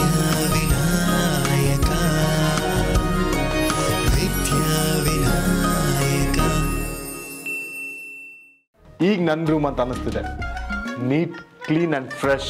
ವಿದ್ಯಾವಿನಾಯಕ ವಿದ್ಯಾವಿನಾಯಕ ಈಗ ನನ್ನ ರೂಮ್ ಅಂತ ಅನ್ನಿಸ್ತಿದೆ neat clean and fresh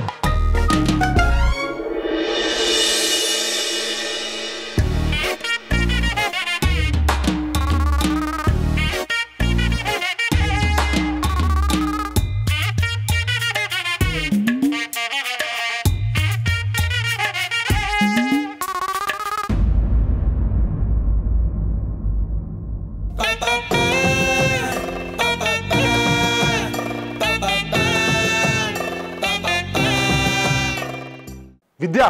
Vidya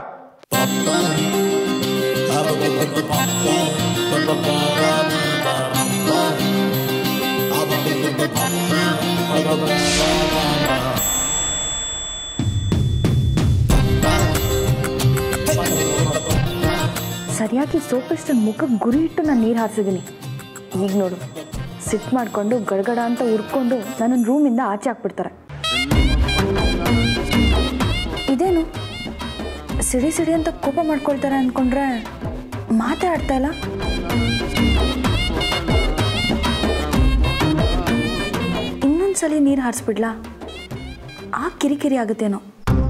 ಸರಿಯಾಗಿ ಸೋಪೆಸ್ಟನ್ ಮುಖಕ್ಕೆ ಗುರಿ ಇಟ್ಟು ನಾನು ನೀರು ಹಾರಿಸಿದ್ದೀನಿ ಈಗ ನೋಡು ಸಿಟ್ ಮಾಡಿಕೊಂಡು ಗಡಗಡ ಅಂತ ಉರ್ಕೊಂಡು ನನ್ನ ರೂಮಿಂದ ಆಚೆ ಹಾಕ್ಬಿಡ್ತಾರೆ ಇದೇನು ಸಿಡಿ ಸಿಡಿ ಅಂತ ಕೋಪ ಮಾಡ್ಕೊಳ್ತಾರೆ ಅಂದ್ಕೊಂಡ್ರೆ ಮಾತೇ ಆಡ್ತಾ ಇಲ್ಲ ಇನ್ನೊಂದ್ಸಲಿ ನೀರು ಹಾರಿಸ್ಬಿಡ್ಲಾ ಆ ಕಿರಿಕಿರಿ ಆಗುತ್ತೇನೋ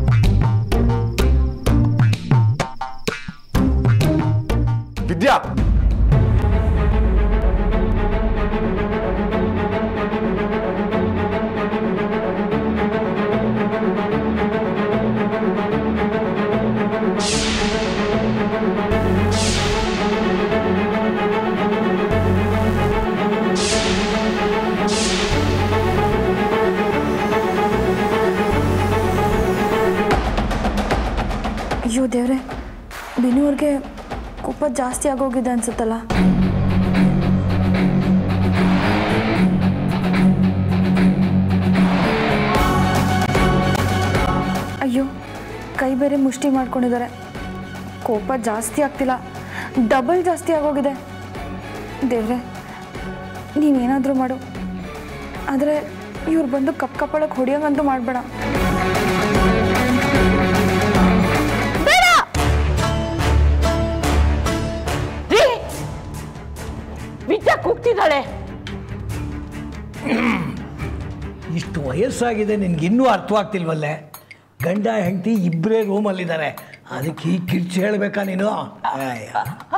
ವಿದ್ಯಾ ಅಯ್ಯೋ ದೇವ್ರೆ ಬಿನುವ್ರಿಗೆ ಕೋಪ ಜಾಸ್ತಿ ಆಗೋಗಿದೆ ಅನ್ಸುತ್ತಲ್ಲ ಅಯ್ಯೋ ಕೈ ಬೇರೆ ಮುಷ್ಟಿ ಮಾಡ್ಕೊಂಡಿದ್ದಾರೆ ಕೋಪ ಜಾಸ್ತಿ ಆಗ್ತಿಲ್ಲ ಡಬಲ್ ಜಾಸ್ತಿ ಆಗೋಗಿದೆ ದೇವ್ರೆ ನೀವೇನಾದರೂ ಮಾಡು ಆದರೆ ಇವ್ರು ಬಂದು ಕಪ್ ಕಪ್ಪಳಕ್ಕೆ ಹೊಡಿಯೋಂಗಂತೂ ಮಾಡಬೇಡ ರೀ ವಿದ್ಯಾ ಕೂಗ್ತಿದ್ದಾಳೆ ಇಷ್ಟು ವಯಸ್ಸಾಗಿದೆ ನಿನ್ಗೆ ಇನ್ನೂ ಅರ್ಥವಾಗ್ತಿಲ್ವಲ್ಲೇ ಗಂಡ ಹೆಂಡತಿ ಇಬ್ಬರೇ ರೂಮಲ್ಲಿದ್ದಾರೆ ಅದಕ್ಕೆ ಈ ಕಿರ್ಚಿ ಹೇಳಬೇಕಾ ನೀನು ಆಯ್ಯ.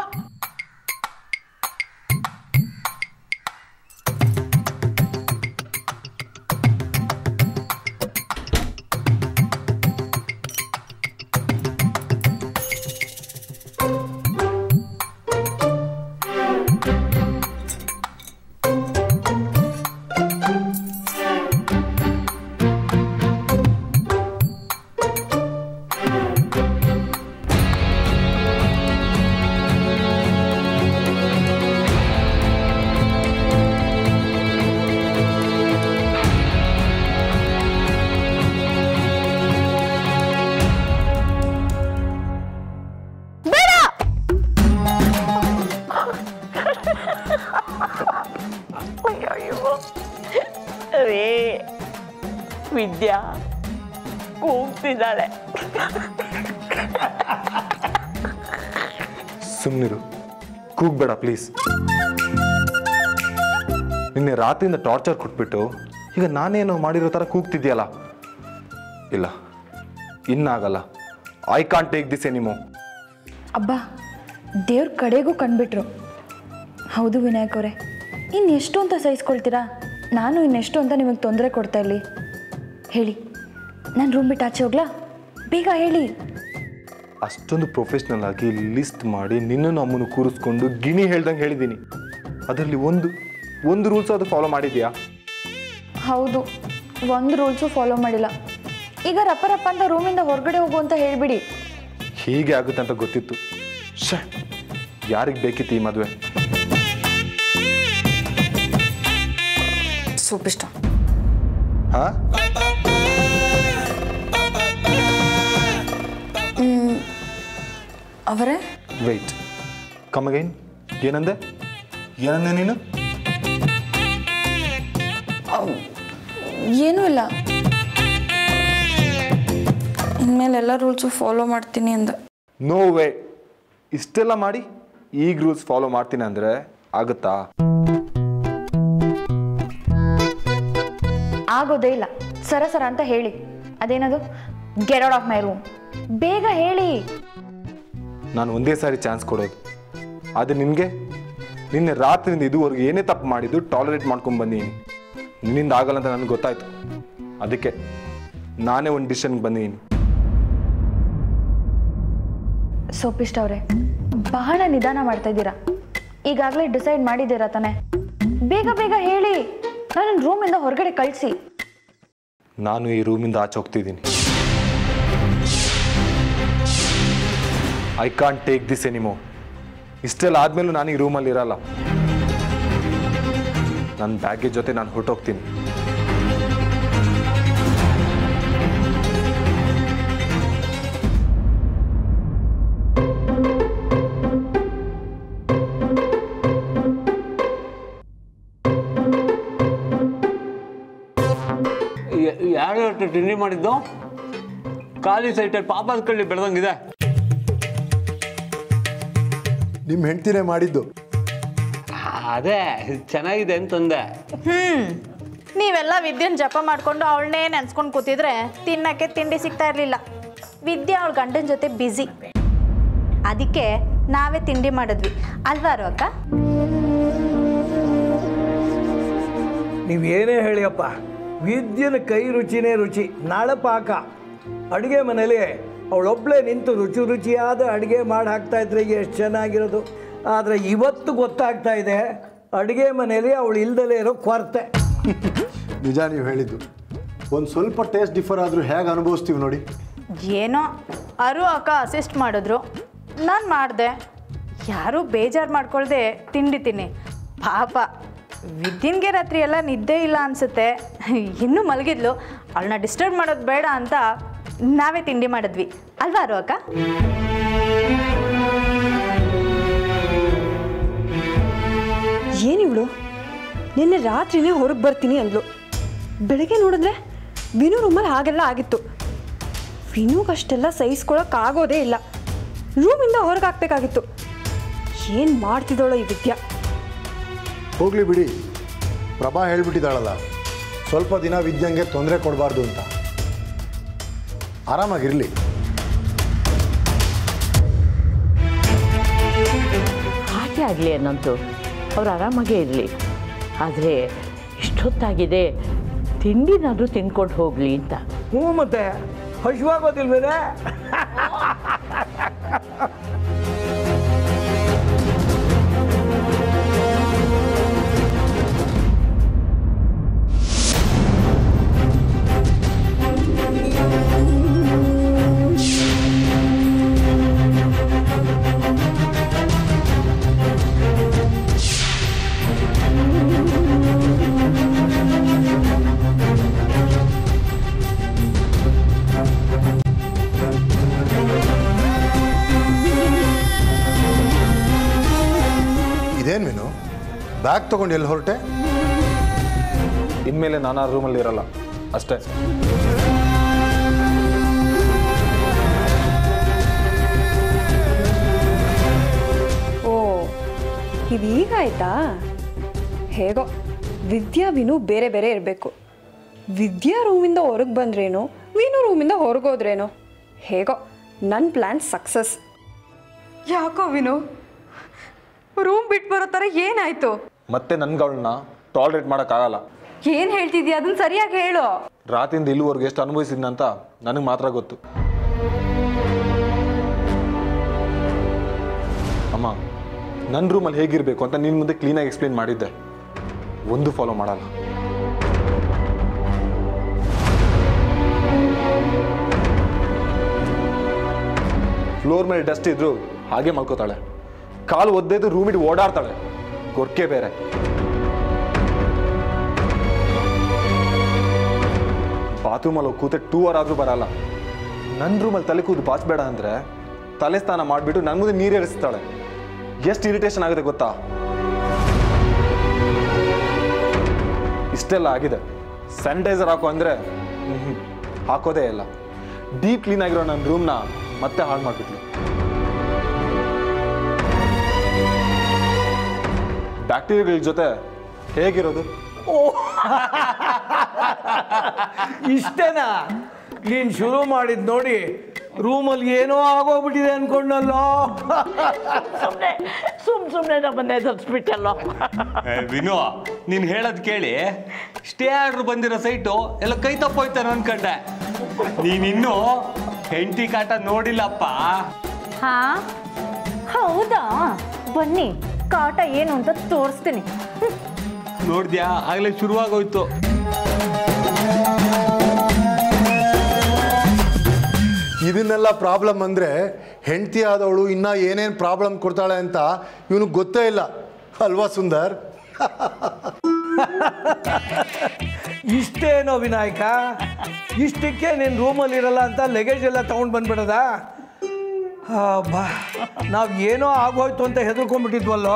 ರೀ ವಿದ್ಯಾ ಕೂಗ್ತಿದ್ದಾಳೆ ಸುಮ್ಮನಿರು ಕೂಗ್ಬೇಡ ಪ್ಲೀಸ್ ನಿನ್ನೆ ರಾತ್ರಿಯಿಂದ ಟಾರ್ಚರ್ ಕೊಟ್ಬಿಟ್ಟು ಈಗ ನಾನೇನೋ ಮಾಡಿರೋ ಥರ ಕೂಗ್ತಿದ್ಯಲ್ಲ ಇಲ್ಲ ಇನ್ನಾಗಲ್ಲ I can't take this anymore ಅಬ್ಬಾ ದೇವ್ರ ಕಡೆಗೂ ಕಂಡ್ಬಿಟ್ರು ಹೌದು ವಿನಾಯಕ್ ಅವರೇ ಇನ್ನೆಷ್ಟು ಅಂತ ಸಹಿಸ್ಕೊಳ್ತೀರಾ ನಾನು ಇನ್ನೆಷ್ಟು ಅಂತ ನಿಮಗೆ ತೊಂದರೆ ಕೊಡ್ತಾ ಇಲ್ಲಿ ಹೇಳಿ ನಾನು ರೂಮ್ ಬಿಟ್ಟು ಆಚೆ ಹೋಗ್ಲಾ ಬೇಗ ಹೇಳಿ ಅಷ್ಟೊಂದು ಪ್ರೊಫೆಷ್ನಲ್ ಆಗಿ ಲಿಸ್ಟ್ ಮಾಡಿ ನಿನ್ನನ್ನು ಅಮ್ಮನ ಕೂರಿಸ್ಕೊಂಡು ಗಿಣಿ ಹೇಳ್ದಂಗೆ ಹೇಳಿದ್ದೀನಿ ಅದರಲ್ಲಿ ಒಂದು ಒಂದು ರೂಲ್ಸ್ ಅದು ಫಾಲೋ ಮಾಡಿದ್ಯಾ ಹೌದು ಒಂದು ರೂಲ್ಸು ಫಾಲೋ ಮಾಡಿಲ್ಲ ಈಗ ರಪ್ಪ ರಪ್ಪ ಅಂತ ರೂಮಿಂದ ಹೊರಗಡೆ ಹೋಗು ಅಂತ ಹೇಳಿಬಿಡಿ ಹೀಗೆ ಆಗುತ್ತೆ ಅಂತ ಗೊತ್ತಿತ್ತು ಶೇ ಯಾರಿಗೆ ಬೇಕಿತ್ತು ಈ ಮದುವೆ ಸೂಪಿಷ್ಟ ಹಾ ಅವರೇ ವೆಯ್ಟ್ ಕಮ್ ಅಗೈನ್ ಏನಂದೆ ಏನಂದೆ ನೀನು ಏನೂ ಇಲ್ಲ ಇನ್ಮೇಲೆ ಎಲ್ಲ ರೂಲ್ಸು ಫಾಲೋ ಮಾಡ್ತೀನಿ ಅಂದ ನೋ ವೇ ಇಷ್ಟೆಲ್ಲ ಮಾಡಿ ಈಗ ರೂಲ್ಸ್ ಫಾಲೋ ಮಾಡ್ತೀನಿ ಅಂದರೆ ಆಗುತ್ತಾ ಆಗೋದೇ ಇಲ್ಲ ಸರ ಸರ ಅಂತ ಹೇಳಿ ಅದೇನದು get out of my room ಬೇಗ ಹೇಳಿ ನಾನು ಒಂದೇ ಸಾರಿ ಚಾನ್ಸ್ ಕೊಡೋದು ಆದರೆ ನಿನಗೆ ನಿನ್ನೆ ರಾತ್ರಿಯಿಂದ ಇದುವರೆಗೂ ಏನೇ ತಪ್ಪು ಮಾಡಿದ್ದು ಟಾಲರೇಟ್ ಮಾಡ್ಕೊಂಡು ಬಂದೀನಿ ನಿನ್ನಿಂದ ಆಗಲ್ಲ ಅಂತ ನನಗೆ ಗೊತ್ತಾಯ್ತು ಅದಕ್ಕೆ ನಾನೇ ಒಂದು ಡಿಸಿಷನ್ಗೆ ಬಂದೀನಿ ಸೋಪಿಸ್ಟ್ ಅವರೇ ಬಹಳ ನಿಧಾನ ಮಾಡ್ತಾ ಇದ್ದೀರಾ ಈಗಾಗಲೇ ಡಿಸೈಡ್ ಮಾಡಿದ್ದೀರಾ ತಾನೆ ಬೇಗ ಬೇಗ ಹೇಳಿ ನನ್ನ ರೂಮಿಂದ ಹೊರಗಡೆ ಕಳಿಸಿ ನಾನು ಈ ರೂಮಿಂದ ಆಚೆ ಹೋಗ್ತಿದ್ದೀನಿ I can't take this anymore ಇಷ್ಟೆಲ್ಲ ಆದ್ಮೇಲೂ ನಾನು ಈ ರೂಮಲ್ಲಿ ಇರಲ್ಲ ನನ್ನ ಬ್ಯಾಗೇಜ್ ಜೊತೆ ನಾನು ಹೊರಟೋಗ್ತೀನಿ ಯಾರು ತಿಂಡಿ ಮಾಡಿದ್ದು ಖಾಲಿ ಸೈಟಲ್ಲಿ ಪಾಪದ ಕಳ್ಳಿ ಬೆಳೆದಂಗಿದೆ ನಿಮ್ಮ ಹೆಂಡ್ತಿನೇ ಮಾಡಿದ್ದು ಅದೇ ಚೆನ್ನಾಗಿದೆ ಅಂತಂದೆ ಹ್ಮ್ ನೀವೆಲ್ಲ ವಿದ್ಯೆನ ಜಪ ಮಾಡ್ಕೊಂಡು ಅವಳನ್ನೇ ನೆನ್ಸ್ಕೊಂಡು ಕೂತಿದ್ರೆ ತಿನ್ನಕ್ಕೆ ತಿಂಡಿ ಸಿಗ್ತಾ ಇರಲಿಲ್ಲ ವಿದ್ಯೆ ಅವಳ ಗಂಡನ ಜೊತೆ ಬ್ಯುಸಿ ಅದಕ್ಕೆ ನಾವೇ ತಿಂಡಿ ಮಾಡಿದ್ವಿ ಅಲ್ವಾರು ಅಕ್ಕ ನೀವೇನೇ ಹೇಳಿಯಪ್ಪ ವಿದ್ಯನ ಕೈ ರುಚಿನೇ ರುಚಿ ನಾಳೆ ಪಾಕ ಅಡುಗೆ ಮನೇಲಿ ಅವಳೊಬ್ಬಳೇ ನಿಂತು ರುಚಿ ರುಚಿಯಾದ ಅಡುಗೆ ಮಾಡಿ ಹಾಕ್ತಾ ಇದ್ರೆ ಎಷ್ಟು ಚೆನ್ನಾಗಿರೋದು ಆದರೆ ಇವತ್ತು ಗೊತ್ತಾಗ್ತಾ ಇದೆ ಅಡುಗೆ ಮನೇಲಿ ಅವಳು ಇಲ್ದಲೇ ಇರೋ ಕೊರತೆ ನಿಜ ನೀವು ಹೇಳಿದ್ದು ಒಂದು ಸ್ವಲ್ಪ ಟೇಸ್ಟ್ ಡಿಫರ್ ಆದರೂ ಹೇಗೆ ಅನುಭವಿಸ್ತೀವಿ ನೋಡಿ ಏನೋ ಅರು ಅಕ್ಕ ಅಸಿಸ್ಟ್ ಮಾಡಿದ್ರು ನಾನು ಮಾಡಿದೆ ಯಾರೂ ಬೇಜಾರು ಮಾಡ್ಕೊಳ್ದೆ ತಿಂಡಿ ತಿನ್ನಿ ಪಾಪ ವಿದ್ಯನ್ಗೆ ರಾತ್ರಿ ಎಲ್ಲ ನಿದ್ದೆ ಇಲ್ಲ ಅನಿಸುತ್ತೆ ಇನ್ನೂ ಮಲಗಿದ್ಲು ಅವಳನ್ನ ಡಿಸ್ಟರ್ಬ್ ಮಾಡೋದು ಬೇಡ ಅಂತ ನಾವೇ ತಿಂಡಿ ಮಾಡಿದ್ವಿ ಅಲ್ವಾ ಅರು ಅಕ್ಕ ಏನಿವಳು ನಿನ್ನೆ ರಾತ್ರಿನೇ ಹೊರಗೆ ಬರ್ತೀನಿ ಅಂದ್ಲು ಬೆಳಗ್ಗೆ ನೋಡಿದ್ರೆ ವಿನು ರೂಮಲ್ಲಿ ಹಾಗೆಲ್ಲ ಆಗಿತ್ತು ವಿನುಗಷ್ಟೆಲ್ಲ ಸಹಿಸ್ಕೊಳಕ್ಕಾಗೋದೇ ಇಲ್ಲ ರೂಮಿಂದ ಹೊರಗೆ ಹಾಕ್ಬೇಕಾಗಿತ್ತು ಏನು ಮಾಡ್ತಿದ್ದವಳು ಈ ವಿದ್ಯಾ ಹೋಗಲಿ ಬಿಡಿ ಪ್ರಭಾ ಹೇಳ್ಬಿಟ್ಟಿದ್ದಾಳಲ್ಲ ಸ್ವಲ್ಪ ದಿನ ವಿದ್ಯಂಗೆ ತೊಂದರೆ ಕೊಡಬಾರ್ದು ಅಂತ ಆರಾಮಾಗಿರಲಿ ಹಾಗೆ ಆಗಲಿ ಅನ್ನಂತು ಅವ್ರು ಆರಾಮಾಗೇ ಇರಲಿ ಆದರೆ ಇಷ್ಟೊತ್ತಾಗಿದೆ ತಿಂಡಿನಾದರೂ ತಿನ್ಕೊಂಡು ಹೋಗಲಿ ಅಂತ ಹ್ಞೂ ಮತ್ತೆ ಹಶುವಾಗೋದಿಲ್ವೇನೆ ಇದೇನು ಮೀನು ಬ್ಯಾಗ್ ತೊಗೊಂಡು ಎಲ್ಲಿ ಹೊರಟೆ ಇನ್ಮೇಲೆ ನಾನು ಆ ರೂಮಲ್ಲಿ ಇರಲ್ಲ ಅಷ್ಟೇ ಓ ಇದೀಗ ಆಯ್ತಾ ಹೇಗೋ ವಿದ್ಯಾ ವಿನು ಬೇರೆ ಬೇರೆ ಇರಬೇಕು ವಿದ್ಯಾ ರೂಮಿಂದ ಹೊರಗೆ ಬಂದ್ರೇನು ವಿನು ರೂಮಿಂದ ಹೊರಗೋದ್ರೇನು ಹೇಗೋ ನನ್ನ ಪ್ಲ್ಯಾನ್ ಸಕ್ಸಸ್ ಯಾಕೋ ವಿನು ರೂಮ್ ಬಿಟ್ಟು ಬರೋ ಥರ ಏನಾಯ್ತು ಮತ್ತೆ ನನ್ಗೆ ಅವಳನ್ನ ಟಾಲರೇಟ್ ಮಾಡೋಕ್ಕಾಗಲ್ಲ ಏನು ಹೇಳ್ತಿದ್ಯಾ ಅದನ್ನ ಸರಿಯಾಗಿ ಹೇಳು ರಾತ್ರಿಯಿಂದ ಇಲ್ಲಿವರೆಗೂ ಎಷ್ಟು ಅನುಭವಿಸಿದ್ನಂತ ನನಗೆ ಮಾತ್ರ ಗೊತ್ತು ಅಮ್ಮ ನನ್ನ ರೂಮಲ್ಲಿ ಹೇಗಿರಬೇಕು ಅಂತ ನಿನ್ನ ಮುಂದೆ ಕ್ಲೀನಾಗಿ ಎಕ್ಸ್ಪ್ಲೇನ್ ಮಾಡಿದ್ದೆ ಒಂದು ಫಾಲೋ ಮಾಡಲ್ಲ ಫ್ಲೋರ್ ಮೇಲೆ ಡಸ್ಟ್ ಇದ್ರು ಹಾಗೆ ಮಲ್ಕೋತಾಳೆ ಕಾಲು ಒದ್ದೆದು ರೂಮಿಟ್ಟು ಓಡಾಡ್ತಾಳೆ ಗೊರ್ಕೆ ಬೇರೆ ಬಾತ್ರೂಮಲ್ಲಿ ಹೋಗಿ ಕೂತೆ ಟೂ ಅವರ್ ಆದರೂ ಬರಲ್ಲ ನನ್ನ ರೂಮಲ್ಲಿ ತಲೆ ಕೂದು ಬಾಚಬೇಡ ಅಂದರೆ ತಲೆ ಸ್ನಾನ ಮಾಡಿಬಿಟ್ಟು ನನ್ನ ಮುಂದೆ ನೀರು ಎರಿಸ್ತಾಳೆ ಎಷ್ಟು ಇರಿಟೇಷನ್ ಆಗುತ್ತೆ ಗೊತ್ತಾ ಇಷ್ಟೆಲ್ಲ ಆಗಿದೆ ಸ್ಯಾನಿಟೈಸರ್ ಹಾಕೋ ಅಂದರೆ ಹಾಕೋದೇ ಇಲ್ಲ ಡೀಪ್ ಕ್ಲೀನ್ ಆಗಿರೋ ನನ್ನ ರೂಮ್ನ ಮತ್ತೆ ಹಾಳು ಮಾಡಿಬಿಟ್ಲು ಬ್ಯಾಕ್ಟೀರಿಯಾಗಳ ಜೊತೆ ಹೇಗಿರೋದು ಇಷ್ಟೇನಾ ನೀನು ಶುರು ಮಾಡಿದ್ ನೋಡಿ ರೂಮಲ್ಲಿ ಏನೋ ಆಗೋಗ್ಬಿಟ್ಟಿದೆ ಅನ್ಕೊಂಡಲ್ಲೋ ಸುಮ್ಮನೆ ಸುಮ್ ಸುಮ್ಮನೆ ನಮ್ಮನ್ನೇ ತರಿಸ್ಬಿಟ್ಟಲ್ಲೋ ಏ, ವಿನು ನೀನು ಹೇಳೋದು ಕೇಳಿ ಸ್ಟೇ ಆರ್ಡ್ರ್ ಬಂದಿರೋ ಸೈಟು ಎಲ್ಲ ಕೈ ತಪ್ಪೋಯ್ತಾನೆ ಅನ್ಕಂಡೆ ನೀನಿನ್ನೂ ಹೆಂಡತಿ ಕಾಟ ನೋಡಿಲ್ಲಪ್ಪ ಹಾ ಹೌದಾ ಬನ್ನಿ ಕಾಟ ಏನು ಅಂತ ತೋರಿಸ್ತೀನಿ ನೋಡ್ದ್ಯಾ ಆಗ್ಲೇ ಶುರುವಾಗೋಯ್ತು ಇದನ್ನೆಲ್ಲ ಪ್ರಾಬ್ಲಮ್ ಅಂದರೆ ಹೆಂಡತಿ ಆದವಳು ಇನ್ನೂ ಏನೇನು ಪ್ರಾಬ್ಲಮ್ ಕೊಡ್ತಾಳೆ ಅಂತ ಇವನಿಗೆ ಗೊತ್ತೇ ಇಲ್ಲ ಅಲ್ವಾ ಸುಂದರ್ ಇಷ್ಟೇನೋ ವಿನಾಯಕ ಇಷ್ಟಕ್ಕೆ ನೀನು ರೂಮಲ್ಲಿ ಇರಲ್ಲ ಅಂತ ಲಗೇಜ್ ಎಲ್ಲ ತಗೊಂಡು ಬಂದ್ಬಿಡದ ಬಾ ನಾವು ಏನೋ ಆಗೋಯ್ತು ಅಂತ ಹೆದರ್ಕೊಂಡ್ಬಿಟ್ಟಿದ್ವಲ್ಲೋ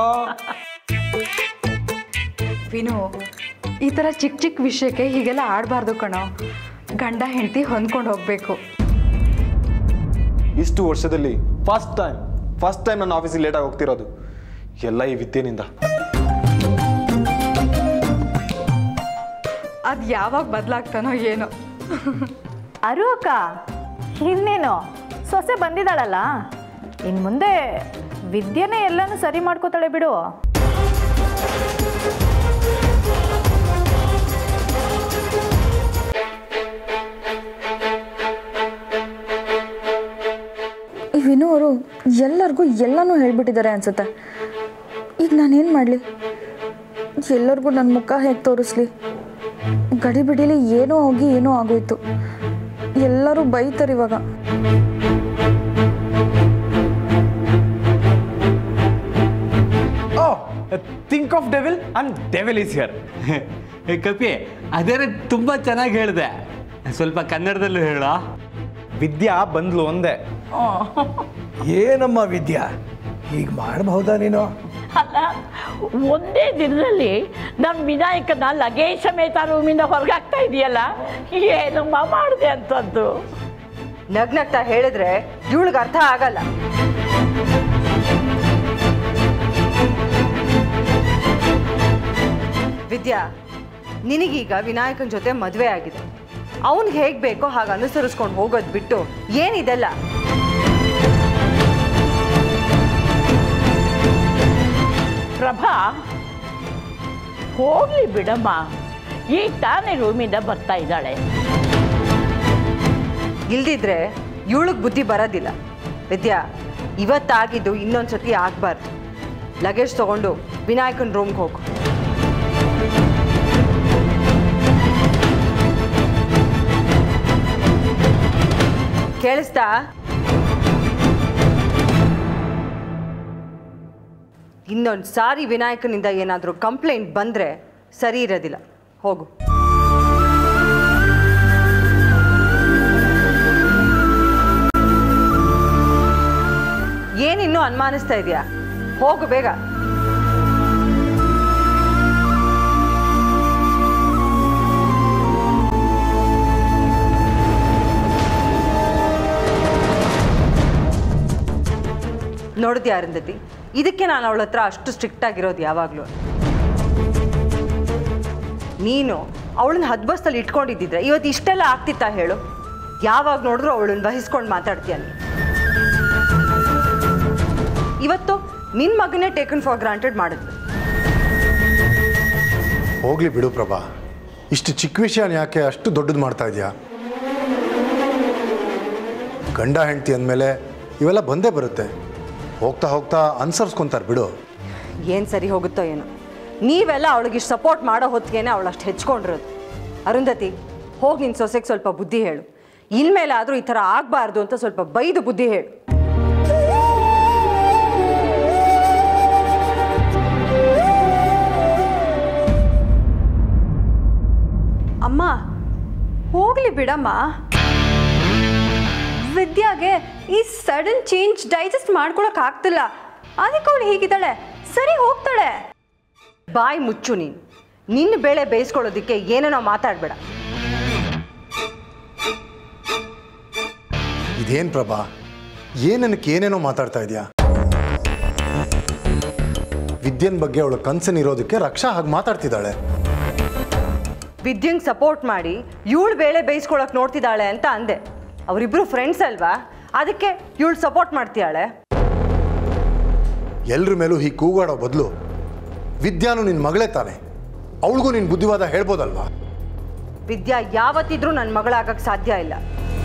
ವಿನು ಈ ಥರ ಚಿಕ್ಕ ಚಿಕ್ಕ ವಿಷಯಕ್ಕೆ ಹೀಗೆಲ್ಲ ಆಡಬಾರ್ದು ಕಣೋ ಗಂಡ ಹೆಂಡತಿ ಹೊಂದ್ಕೊಂಡು ಹೋಗಬೇಕು ಇಷ್ಟು ವರ್ಷದಲ್ಲಿ ಫಸ್ಟ್ ಟೈಮ್ ಫಸ್ಟ್ ಟೈಮ್ ನನ್ನ ಆಫೀಸಿಗೆ ಲೇಟಾಗಿ ಹೋಗ್ತಿರೋದು ಎಲ್ಲ ಈ ವಿದ್ಯೆನಿಂದ ಅದು ಯಾವಾಗ ಬದಲಾಗ್ತಾನೋ ಏನೋ ಅರು ಅಕ್ಕ ಇನ್ನೇನು ಸೊಸೆ ಬಂದಿದ್ದಾಳಲ್ಲ ಇನ್ನು ಮುಂದೆ ವಿದ್ಯೆನೇ ಎಲ್ಲನೂ ಸರಿ ಮಾಡ್ಕೋತಾಳೆ ಬಿಡು ಈ ವಿನು ಅವರು ಎಲ್ಲರಿಗೂ ಎಲ್ಲನೂ ಹೇಳ್ಬಿಟ್ಟಿದ್ದಾರೆ ಅನ್ಸುತ್ತೆ ಈಗ ನಾನೇನು ಮಾಡಲಿ ಎಲ್ಲರಿಗೂ ನನ್ನ ಮುಖ ಹೇಗೆ ತೋರಿಸ್ಲಿ ಗಡಿ ಬಿಡಿಲಿ ಏನೋ ಹೋಗಿ ಏನೋ ಆಗೋಯ್ತು ಎಲ್ಲರೂ ಬೈತಾರೆ ಇವಾಗ oh think of devil and devil is here ಏ ಕಪಿ ಅದೇನೇ ತುಂಬ ಚೆನ್ನಾಗಿ ಹೇಳಿದೆ ಸ್ವಲ್ಪ ಕನ್ನಡದಲ್ಲೂ ಹೇಳ ವಿದ್ಯಾ ಬಂದ್ಲು ಒಂದೇ ಏನಮ್ಮ ವಿದ್ಯಾ ಹೀಗೆ ಮಾಡಬಹುದಾ ನೀನು ಅಲ್ಲ ಒಂದೇ ದಿನದಲ್ಲಿ ನಮ್ಮ ವಿನಾಯಕನ ಲಗೇಜ್ ಸಮೇತ ರೂಮಿಂದ ಹೊರಗಾಗ್ತಾ ಇದೆಯಲ್ಲ ಏನಮ್ಮ ಮಾಡಿದೆ ಅಂತದ್ದು ನಗ್ನಗ್ತಾ ಹೇಳಿದ್ರೆ ಇವಳಿಗೆ ಅರ್ಥ ಆಗಲ್ಲ ವಿದ್ಯಾ ನಿನಗೀಗ ವಿನಾಯಕನ ಜೊತೆ ಮದುವೆ ಆಗಿದೆ ಅವನಿಗೆ ಹೇಗೆ ಬೇಕೋ ಹಾಗೆ ಅನುಸರಿಸ್ಕೊಂಡು ಹೋಗೋದು ಬಿಟ್ಟು ಏನಿದೆಲ್ಲ ಪ್ರಭಾ ಹೋಗ್ಲಿ ಬಿಡಮ್ಮ ಈಗ ತಾನೇ ರೂಮಿಂದ ಬರ್ತಾ ಇದ್ದಾಳೆ ಇಲ್ದಿದ್ರೆ ಇವಳಿಗೆ ಬುದ್ಧಿ ಬರೋದಿಲ್ಲ ವಿದ್ಯಾ ಇವತ್ತಾಗಿದ್ದು ಇನ್ನೊಂದ್ಸತಿ ಆಗಬಾರ್ದು ಲಗೇಜ್ ತಗೊಂಡು ವಿನಾಯಕನ ರೂಮ್ಗೆ ಹೋಗು ಕೇಳಿಸ್ತಾ ಇನ್ನೊಂದು ಸಾರಿ ವಿನಾಯಕನಿಂದ ಏನಾದರೂ ಕಂಪ್ಲೇಂಟ್ ಬಂದರೆ ಸರಿ ಇರೋದಿಲ್ಲ ಹೋಗು ಏನಿನ್ನೂ ಅನುಮಾನಿಸ್ತಾ ಇದೆಯಾ ಹೋಗು ಬೇಗ ನೋಡಿದ್ಯಾ ಅರುಂಧತಿ ಇದಕ್ಕೆ ನಾನು ಅವಳ ಹತ್ರ ಅಷ್ಟು ಸ್ಟ್ರಿಕ್ಟ್ ಆಗಿರೋದು ಯಾವಾಗಲೂ ನೀನು ಅವಳನ್ನ ಹದ್ಬಸ್ತಲ್ಲಿ ಇಟ್ಕೊಂಡಿದ್ದಿದ್ರೆ ಇವತ್ತು ಇಷ್ಟೆಲ್ಲ ಆಗ್ತಿತ್ತಾ ಹೇಳು ಯಾವಾಗ ನೋಡಿದ್ರು ಅವಳನ್ನ ವಹಿಸ್ಕೊಂಡು ಮಾತಾಡ್ತೀಯ ನೀನು ಇವತ್ತು ನಿನ್ನ ಮಗನೇ ಟೇಕನ್ ಫಾರ್ ಗ್ರಾಂಟೆಡ್ ಮಾಡಿದ್ಲು ಹೋಗ್ಲಿ ಬಿಡು ಪ್ರಭಾ ಇಷ್ಟು ಚಿಕ್ಕ ವಿಷಯನ ಯಾಕೆ ಅಷ್ಟು ದೊಡ್ಡದು ಮಾಡ್ತಾ ಇದೆಯಾ ಗಂಡ ಹೆಂಡತಿ ಅಂದಮೇಲೆ ಇವೆಲ್ಲ ಬಂದೇ ಬರುತ್ತೆ ಹೋಗ್ತಾ ಹೋಗ್ತಾ ಅನ್ಸರ್ಸ್ಕೊಂತಾರೆ ಬಿಡು ಏನು ಸರಿ ಹೋಗುತ್ತೋ ಏನೋ ನೀವೆಲ್ಲ ಅವಳಿಗೆ ಇಷ್ಟು ಸಪೋರ್ಟ್ ಮಾಡೋ ಹೊತ್ತಿಗೆನೆ ಅವಳು ಅಷ್ಟು ಹೆಚ್ಕೊಂಡಿರೋದು ಅರುಂಧತಿ ಹೋಗಿ ನಿನ್ನ ಸೊಸೆಗೆ ಸ್ವಲ್ಪ ಬುದ್ಧಿ ಹೇಳು ಇನ್ಮೇಲೆ ಆದರೂ ಈ ಥರ ಆಗಬಾರ್ದು ಅಂತ ಸ್ವಲ್ಪ ಬೈದು ಬುದ್ಧಿ ಹೇಳು ಅಮ್ಮ ಹೋಗ್ಲಿ ಬಿಡಮ್ಮ ವಿದ್ಯಾಗೆ ಈ ಸಡನ್ ಚೇಂಜ್ ಡೈಜೆಸ್ಟ್ ಮಾಡ್ಕೊಳಕ್ ಆಗ್ತಿಲ್ಲ ಅದಕ್ಕೆ ಅವಳು ಹೀಗಿದ್ದಾಳೆ ಸರಿ ಹೋಗ್ತಾಳೆ ಬಾಯಿ ಮುಚ್ಚು ನೀನು ನಿನ್ನ ಬೇಳೆ ಬೇಯಿಸ್ಕೊಳ್ಳೋದಕ್ಕೆ ಏನೇನೋ ಮಾತಾಡಬೇಡ ಇದೇನು ಪ್ರಭಾ ಏನನ್ನಕ್ಕೆ ಏನೇನೋ ಮಾತಾಡ್ತಾ ಇದೆಯಾ ವಿದ್ಯನ್ ಬಗ್ಗೆ ಅವಳ ಕನ್ಸನ್ ಇರೋದಕ್ಕೆ ರಕ್ಷಾ ಹಾಗೆ ಮಾತಾಡ್ತಿದ್ದಾಳೆ ವಿದ್ಯಂಗೆ ಸಪೋರ್ಟ್ ಮಾಡಿ ಇವಳು ಬೇಳೆ ಬೇಯಿಸ್ಕೊಳಕ್ ನೋಡ್ತಿದ್ದಾಳೆ ಅಂತ ಅಂದೆ ಅವರಿಬ್ರು ಫ್ರೆಂಡ್ಸ್ ಅಲ್ವಾ ಅದಕ್ಕೆ ಇವಳು ಸಪೋರ್ಟ್ ಮಾಡ್ತಿದ್ದಾಳೆ ಎಲ್ರ ಮೇಲೂ ಹೀಗೆ ಕೂಗಾಡೋ ಬದಲು ವಿದ್ಯಾನು ನಿನ್ನ ಮಗಳೇ ತಾನೆ ಅವಳಿಗೂ ನಿನ್ನ ಬುದ್ಧಿವಾದ ಹೇಳ್ಬೋದಲ್ವಾ ವಿದ್ಯಾ ಯಾವತ್ತಿದ್ರೂ ನನ್ನ ಮಗಳಾಗಕ್ಕೆ ಸಾಧ್ಯ ಇಲ್ಲ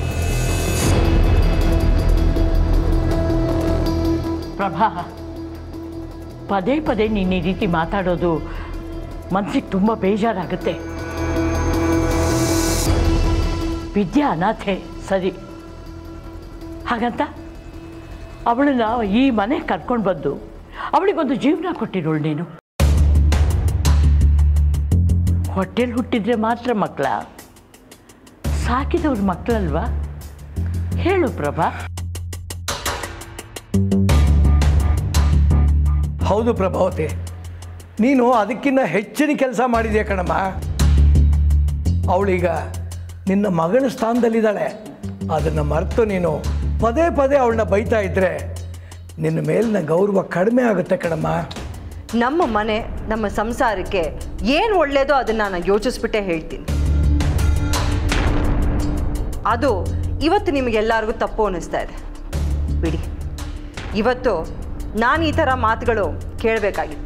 ಪ್ರಭಾ ಪದೇ ಪದೇ ನೀನು ಈ ರೀತಿ ಮಾತಾಡೋದು ಮನಸ್ಸಿಗೆ ತುಂಬ ಬೇಜಾರಾಗುತ್ತೆ ವಿದ್ಯಾ ಅನಾಥೆ ಸರಿ ಹಾಗಂತ ಅವಳನ್ನ ಈ ಮನೆ ಕರ್ಕೊಂಡು ಬಂದು ಅವಳಿಗೊಂದು ಜೀವನ ಕೊಟ್ಟಿರೋಳು ನೀನು ಹೊಟ್ಟೆಲಿ ಹುಟ್ಟಿದ್ರೆ ಮಾತ್ರ ಮಕ್ಕಳ ಸಾಕಿದವ್ರ ಮಕ್ಕಳಲ್ವಾ ಹೇಳು ಪ್ರಭಾ ಹೌದು ಪ್ರಭಾವತಿ ನೀನು ಅದಕ್ಕಿಂತ ಹೆಚ್ಚಿನ ಕೆಲಸ ಮಾಡಿದ್ಯಾ ಕಣಮ್ಮ ಅವಳೀಗ ನಿನ್ನ ಮಗಳ ಸ್ಥಾನದಲ್ಲಿದ್ದಾಳೆ ಅದನ್ನು ಮರೆತು ನೀನು ಪದೇ ಪದೇ ಅವಳನ್ನ ಬೈತಾ ಇದ್ದರೆ ನಿನ್ನ ಮೇಲಿನ ಗೌರವ ಕಡಿಮೆ ಆಗುತ್ತೆ ಕಣಮ್ಮ ನಮ್ಮ ಮನೆ ನಮ್ಮ ಸಂಸಾರಕ್ಕೆ ಏನು ಒಳ್ಳೇದೋ ಅದನ್ನು ನಾನು ಯೋಚಿಸ್ಬಿಟ್ಟೆ ಹೇಳ್ತೀನಿ ಅದು ಇವತ್ತು ನಿಮಗೆಲ್ಲರಿಗೂ ತಪ್ಪು ಅನ್ನಿಸ್ತಾ ಇದೆ ಬಿಡಿ ಇವತ್ತು ನಾನು ಈ ಥರ ಮಾತುಗಳು ಕೇಳಬೇಕಾಗಿತ್ತು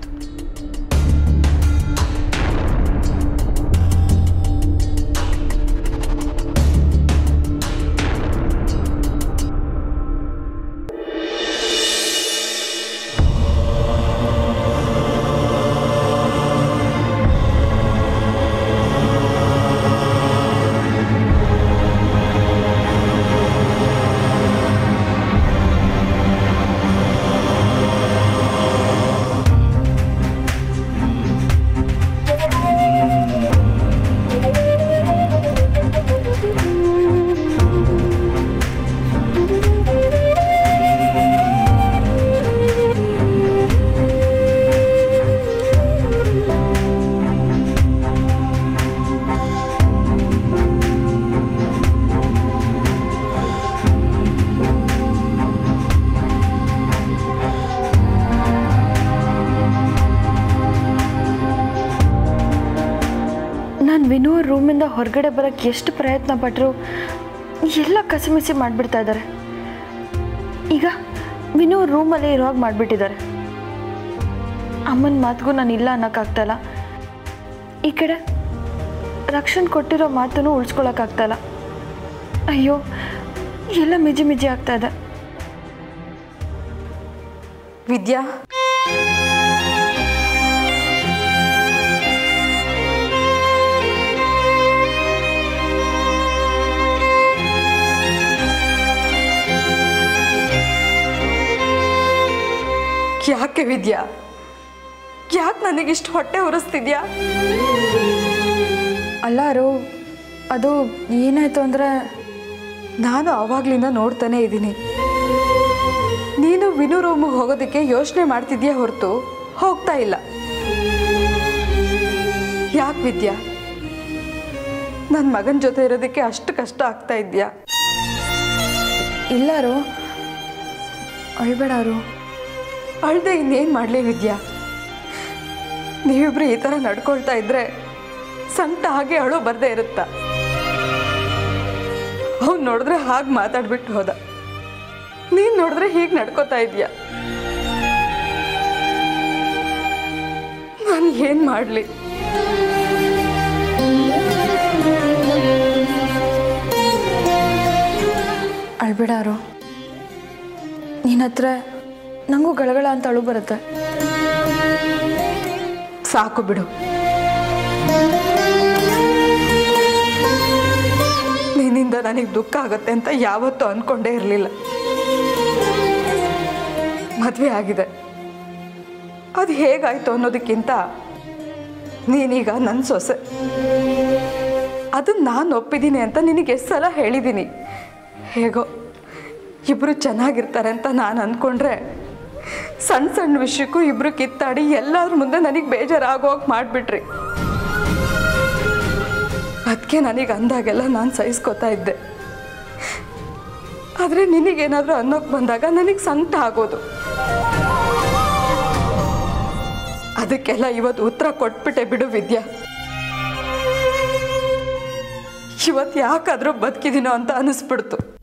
ನಾನು ವಿನು ರೂಮಿಂದ ಹೊರಗಡೆ ಬರೋಕ್ಕೆ ಎಷ್ಟು ಪ್ರಯತ್ನ ಪಟ್ಟರು ಎಲ್ಲ ಕಸಿಮಿಸಿ ಮಾಡಿಬಿಡ್ತಾ ಇದ್ದಾರೆ ಈಗ ವಿನು ರೂಮಲ್ಲೇ ಇರುವಾಗ ಮಾಡಿಬಿಟ್ಟಿದ್ದಾರೆ ಅಮ್ಮನ ಮಾತಿಗೂ ನಾನು ಇಲ್ಲ ಅನ್ನೋಕ್ಕಾಗ್ತಾಯಿಲ್ಲ ಈ ಕಡೆ ರಕ್ಷಣ್ ಕೊಟ್ಟಿರೋ ಮಾತನ್ನು ಉಳಿಸ್ಕೊಳಕ್ಕಾಗ್ತಾಯಿಲ್ಲ ಅಯ್ಯೋ ಎಲ್ಲ ಮಿಜಿ ಮಿಜಿ ಆಗ್ತಾ ಇದೆ ವಿದ್ಯಾ ಯಾಕೆ ವಿದ್ಯಾ ಯಾಕೆ ನನಗಿಷ್ಟು ಹೊಟ್ಟೆ ಉರಿಸ್ತಿದ್ಯಾ ಅಲ್ಲಾರು ಅದು ಏನಾಯ್ತು ಅಂದರೆ ನಾನು ಆವಾಗ್ಲಿಂದ ನೋಡ್ತಾನೆ ಇದ್ದೀನಿ ನೀನು ವಿನು ರೂಮಿಗೆ ಹೋಗೋದಕ್ಕೆ ಯೋಚನೆ ಮಾಡ್ತಿದ್ಯಾ ಹೊರತು ಹೋಗ್ತಾ ಇಲ್ಲ ಯಾಕೆ ವಿದ್ಯಾ ನನ್ನ ಮಗನ ಜೊತೆ ಇರೋದಕ್ಕೆ ಅಷ್ಟು ಕಷ್ಟ ಆಗ್ತಾ ಇದೆಯಾ ಇಲ್ಲಾರು ಅಳ್ಬೇಡಾರು ಅಳ್ದೆ ಇನ್ನೇನು ಮಾಡಲಿ ವಿದ್ಯಾ ನೀವಿಬ್ರು ಈ ಥರ ನಡ್ಕೊಳ್ತಾ ಇದ್ರೆ ಸಂಟ ಹಾಗೆ ಅಳು ಬರ್ದೇ ಇರುತ್ತಾ ಅವ್ನು ನೋಡಿದ್ರೆ ಹಾಗೆ ಮಾತಾಡ್ಬಿಟ್ಟು ಹೋದ ನೀನು ನೋಡಿದ್ರೆ ಹೀಗೆ ನಡ್ಕೋತಾ ಇದೀಯ ನಾನು ಏನು ಮಾಡಲಿ ಅಳ್ಬೇಡಾರು ನಿನ್ನ ಹತ್ರ ನನಗೂ ಗಳಗಳ ಅಂತ ಅಳು ಬರುತ್ತೆ ಸಾಕು ಬಿಡು ನಿನ್ನಿಂದ ನನಗೆ ದುಃಖ ಆಗುತ್ತೆ ಅಂತ ಯಾವತ್ತೂ ಅಂದ್ಕೊಂಡೇ ಇರಲಿಲ್ಲ ಮದುವೆ ಆಗಿದೆ ಅದು ಹೇಗಾಯ್ತು ಅನ್ನೋದಕ್ಕಿಂತ ನೀನೀಗ ನನ್ನ ಸೊಸೆ ಅದನ್ನ ನಾನು ಒಪ್ಪಿದ್ದೀನಿ ಅಂತ ನಿನಗೆ ಎಷ್ಟು ಸಲ ಹೇಳಿದ್ದೀನಿ ಹೇಗೋ ಇಬ್ಬರು ಚೆನ್ನಾಗಿರ್ತಾರೆ ಅಂತ ನಾನು ಅಂದ್ಕೊಂಡ್ರೆ ಸಣ್ಣ ಸಣ್ಣ ವಿಷಯಕ್ಕೂ ಇಬ್ಬರು ಕಿತ್ತಾಡಿ ಎಲ್ಲರ ಮುಂದೆ ನನಗೆ ಬೇಜಾರಾಗೋಗಿ ಮಾಡಿಬಿಟ್ರಿ ಅದಕ್ಕೆ ನನಗೆ ಅಂದಾಗೆಲ್ಲ ನಾನು ಸಹಿಸ್ಕೋತಾ ಇದ್ದೆ ಆದರೆ ನಿನಗೇನಾದರೂ ಅನ್ನೋಕೆ ಬಂದಾಗ ನನಗೆ ಸಂಕಟ ಆಗೋದು ಅದಕ್ಕೆಲ್ಲ ಇವತ್ತು ಉತ್ತರ ಕೊಟ್ಬಿಟ್ಟೆ ಬಿಡು ವಿದ್ಯಾ ಇವತ್ತು ಯಾಕಾದರೂ ಬದುಕಿದ್ದೀನೋ ಅಂತ ಅನಿಸ್ಬಿಡ್ತು